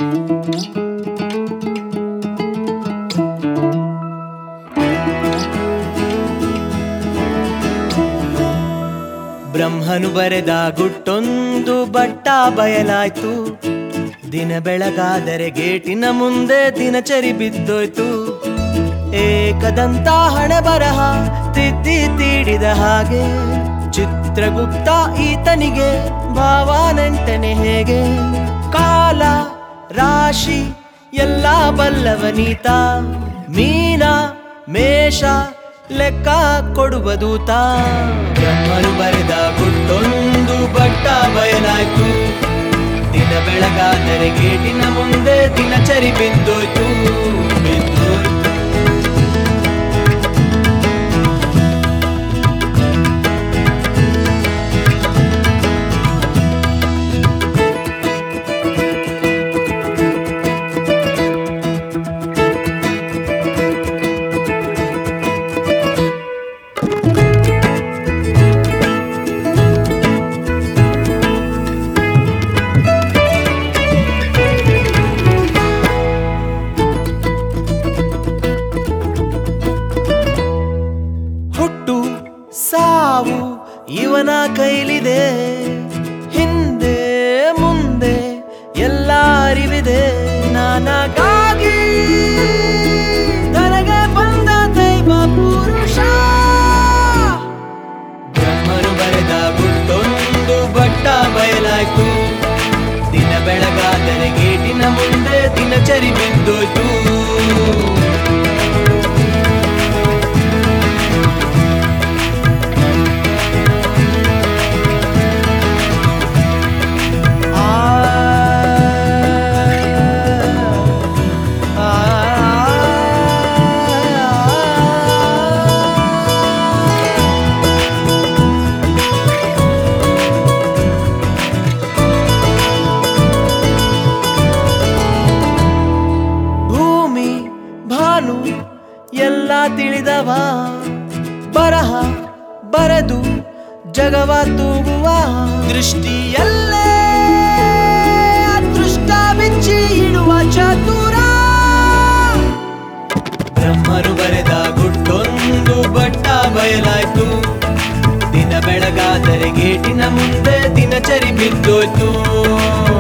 ಬ್ರಹ್ಮನು ಬರೆದ ಗುಟ್ಟೊಂದು ಬಟ್ಟ ಬಯಲಾಯ್ತು ದಿನ ಬೆಳಗಾದರೆ ಗೇಟಿನ ಮುಂದೆ ದಿನಚರಿ ಬಿದ್ದೋಯ್ತು ಏಕದಂತ ಹಣೆ ಬರಹ ತಿದ್ದಿ ತೀಡಿದ ಹಾಗೆ ಚಿತ್ರಗುಪ್ತ ಈತನಿಗೆ ಭಾವ ನೆಂಟನೆ ಹೇಗೆ ಕಾಲ ರಾಶಿ ಎಲ್ಲ ಬಲ್ಲವನೀತ ಮೀನ ಮೇಷ ಲೆಕ್ಕ ಕೊಡುವ ದೂತ ಬ್ರಹ್ಮನು ಬರೆದ ಗುಟ್ಟೊಂದು ಬಟ್ಟ ಬಯಲಾಯ್ತು ದಿನ ಬೆಳಗಾದರೆ ಗೇಟಿನ ಮುಂದೆ ದಿನಚರಿ ಬಿದ್ದೋಯ್ತು ಬಿದ್ದೋಯ್ತು ಹುಟ್ಟು ಸಾವು ಇವನ ಕೈಲಿದೆ ಹಿಂದೆ ಮುಂದೆ ಎಲ್ಲ ಅರಿವಿದೆ ನನಗಾಗಿ ನನಗೆ ಬಂದ ದೈವ ಪುರುಷ ಬ್ರಹ್ಮನು ಬರೆದ ಗುಟ್ಟೊಂದು ಬಟ್ಟ ಬಯಲಾಯ್ತು ದಿನ ಬೆಳಗಾದರೆ ಗೇಟಿನ ಮುಂದೆ ದಿನಚರಿ ಬಿದ್ದೋಯ್ತು ಭೂಮಿ ಭಾನು ಎಲ್ಲ ತಿಳಿದವ ಬರಹ ಬರೆದು ಜಗವ ತೂಗುವ ದೃಷ್ಟಿಯಲ್ಲೇ ಅದೃಷ್ಟ ಬಿಚ್ಚಿ ಇಡುವ ಚತುರ ಬ್ರಹ್ಮರು ಬರೆದ ಗುಟ್ಟೊಂದು ಬಟ್ಟ ಬಯಲಾಯ್ತು ದಿನ ಬೆಳಗಾದರೆ ಗೇಟಿನ ಮುಂದೆ ದಿನಚರಿ ಬಿದ್ದೋಯ್ತು